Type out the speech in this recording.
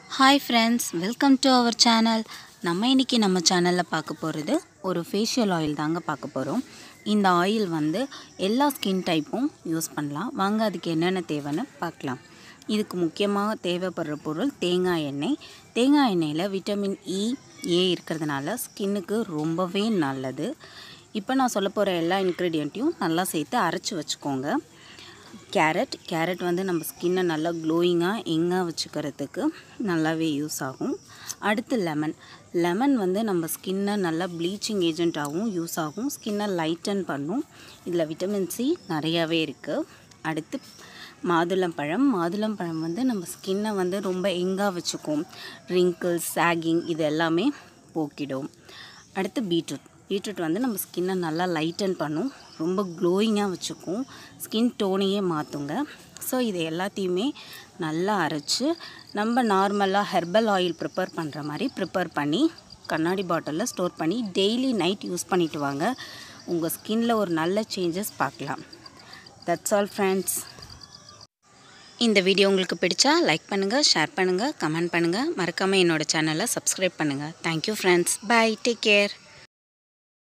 hi friends welcome to our channel நம்ம இன்றைக்கி நம்ம சேனலில் பார்க்க போகிறது ஒரு ஃபேஷியல் ஆயில் தாங்க பார்க்க போகிறோம் இந்த ஆயில் வந்து எல்லா ஸ்கின் டைப்பும் யூஸ் பண்ணலாம் வாங்க அதுக்கு என்னென்ன தேவைன்னு பார்க்கலாம் இதுக்கு முக்கியமாக தேவைப்படுற பொருள் தேங்காய் எண்ணெய் தேங்காய் எண்ணெயில் விட்டமின் இ ஏ இருக்கிறதுனால ஸ்கின்னுக்கு ரொம்பவே நல்லது இப்போ நான் சொல்ல போகிற எல்லா இன்க்ரீடியண்ட்டையும் நல்லா சேர்த்து அரைச்சி வச்சுக்கோங்க கேரட் கேரட் வந்து நம்ம ஸ்கின்னை நல்லா க்ளோயிங்காக எங்காக வச்சுக்கிறதுக்கு நல்லாவே யூஸ் ஆகும் அடுத்து லெமன் லெமன் வந்து நம்ம ஸ்கின்னை நல்லா ப்ளீச்சிங் ஏஜென்ட்டாகவும் யூஸ் ஆகும் ஸ்கின்னை லைட்டன் பண்ணும் இதில் விட்டமின் சி நிறையாவே இருக்குது அடுத்து மாதுளம்பழம் மாதுளம்பழம் வந்து நம்ம ஸ்கின்னை வந்து ரொம்ப எங்காக வச்சுக்கும் ரிங்கிள்ஸ் சாகிங் இது எல்லாமே போக்கிடும் அடுத்து பீட்ரூட் பீட்ரூட் வந்து நம்ம ஸ்கின்னை நல்லா லைட்டன் பண்ணும் ரொம்ப க்ளோயிங்காக வச்சுக்கும் ஸ்கின் டோனையே மாற்றுங்க ஸோ இது எல்லாத்தையுமே நல்லா அரைச்சி நம்ம நார்மலாக ஹெர்பல் ஆயில் ப்ரிப்பேர் பண்ணுற மாதிரி ப்ரிப்பேர் பண்ணி கண்ணாடி பாட்டிலில் ஸ்டோர் பண்ணி டெய்லி நைட் யூஸ் பண்ணிட்டு வாங்க உங்கள் ஸ்கின்ல ஒரு நல்ல சேஞ்சஸ் பார்க்கலாம் தட்ஸ் ஆல் ஃப்ரெண்ட்ஸ் இந்த வீடியோ உங்களுக்கு பிடிச்சா லைக் பண்ணுங்கள் ஷேர் பண்ணுங்கள் கமெண்ட் பண்ணுங்கள் மறக்காமல் என்னோடய சேனலை சப்ஸ்கிரைப் பண்ணுங்கள் thank you friends bye take care